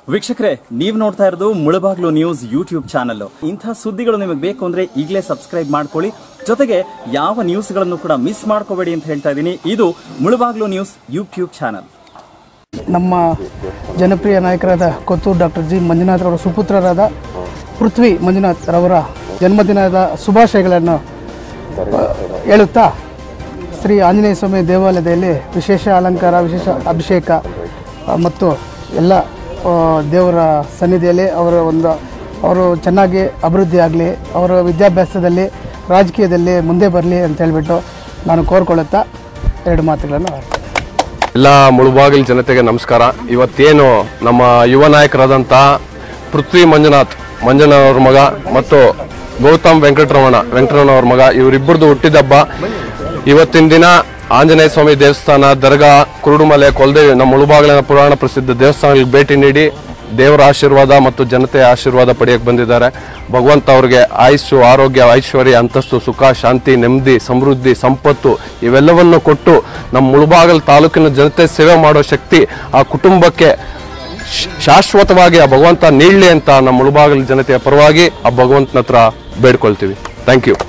ವೀಕ್ಷಕರೇ ನೀವು ನೋಡ್ತಾ ಇರೋದು ಮುಳಬಾಗ್ಲು ನ್ಯೂಸ್ ಯೂಟ್ಯೂಬ್ ಚಾನಲ್ ಇಂಥ ಸುದ್ದಿಗಳು ನಿಮಗೆ ಬೇಕು ಅಂದ್ರೆ ಈಗಲೇ ಸಬ್ಸ್ಕ್ರೈಬ್ ಮಾಡ್ಕೊಳ್ಳಿ ಜೊತೆಗೆ ಯಾವ ನ್ಯೂಸ್ಗಳನ್ನು ಕೂಡ ಮಿಸ್ ಮಾಡ್ಕೋಬೇಡಿ ಅಂತ ಹೇಳ್ತಾ ಇದ್ದೀನಿ ಇದು ಮುಳಬಾಗ್ಲು ನ್ಯೂಸ್ ಯೂಟ್ಯೂಬ್ ಚಾನಲ್ ನಮ್ಮ ಜನಪ್ರಿಯ ನಾಯಕರಾದ ಕೊತ್ತೂರು ಡಾಕ್ಟರ್ ಜಿ ಮಂಜುನಾಥ್ರವರ ಸುಪುತ್ರರಾದ ಪೃಥ್ವಿ ಮಂಜುನಾಥ್ ರವರ ಜನ್ಮದಿನದ ಶುಭಾಶಯಗಳನ್ನು ಆ, ಹೇಳುತ್ತಾ ಶ್ರೀ ಆಂಜನೇಯ ಸ್ವಾಮಿ ದೇವಾಲಯದಲ್ಲಿ ವಿಶೇಷ ಅಲಂಕಾರ ವಿಶೇಷ ಅಭಿಷೇಕ ಆ, ಮತ್ತು ಎಲ್ಲ ಆ, ದೇವರ ಸನ್ನಿಧಿಯಲ್ಲಿ ಅವರ ಒಂದು ಅವರು ಚೆನ್ನಾಗಿ ಅಭಿವೃದ್ಧಿ ಆಗಲಿ ಅವರ ವಿದ್ಯಾಭ್ಯಾಸದಲ್ಲಿ ರಾಜಕೀಯದಲ್ಲಿ ಮುಂದೆ ಬರಲಿ ಅಂತ ಹೇಳ್ಬಿಟ್ಟು ನಾನು ಕೋರ್ಕೊಳ್ಳುತ್ತಾ ಎರಡು ಮಾತುಗಳನ್ನು ಆಡ್ತೀನಿ ಎಲ್ಲ ಮುಳುಬಾಗಿಲು ಜನತೆಗೆ ನಮಸ್ಕಾರ ಇವತ್ತೇನು ನಮ್ಮ ಯುವ ನಾಯಕರಾದಂಥ ಪೃಥ್ವಿ ಮಂಜುನಾಥ್ ಮಂಜುನಾಥ್ ಮಗ ಮತ್ತು ಗೌತಮ್ ವೆಂಕಟರಮಣ ವೆಂಕಟರಮಣ ಅವ್ರ ಮಗ ಇವರಿಬ್ಬರದು ಹುಟ್ಟಿದಬ್ಬ ಇವತ್ತಿನ ದಿನ ಆಂಜನೇಯ ಸ್ವಾಮಿ ದೇವಸ್ಥಾನ ದರ್ಗಾ ಕುರುಡುಮಲೆ ಕೊಲ್ದೇವಿ ನಮ್ಮ ಮುಳುಬಾಗಿಲಿನ ಪುರಾಣ ಪ್ರಸಿದ್ಧ ದೇವಸ್ಥಾನಗಳಿಗೆ ಭೇಟಿ ನೀಡಿ ದೇವರ ಆಶೀರ್ವಾದ ಮತ್ತು ಜನತೆಯ ಆಶೀರ್ವಾದ ಪಡೆಯಕ್ಕೆ ಬಂದಿದ್ದಾರೆ ಭಗವಂತ ಅವ್ರಿಗೆ ಆಯುಷ್ಯು ಆರೋಗ್ಯ ಐಶ್ವರ್ಯ ಅಂತಸ್ತು ಸುಖ ಶಾಂತಿ ನೆಮ್ಮದಿ ಸಮೃದ್ಧಿ ಸಂಪತ್ತು ಇವೆಲ್ಲವನ್ನು ಕೊಟ್ಟು ನಮ್ಮ ಮುಳುಬಾಗಲ್ ತಾಲೂಕಿನ ಜನತೆ ಸೇವೆ ಮಾಡೋ ಶಕ್ತಿ ಆ ಕುಟುಂಬಕ್ಕೆ ಶ- ಶಾಶ್ವತವಾಗಿ ಆ ಭಗವಂತ ನೀಡಲಿ ಅಂತ ನಮ್ಮ ಮುಳುಬಾಗಲ್ ಜನತೆಯ ಪರವಾಗಿ ಆ ಭಗವಂತನ ಹತ್ರ ಬೇಡ್ಕೊಳ್ತೀವಿ ಥ್ಯಾಂಕ್ ಯು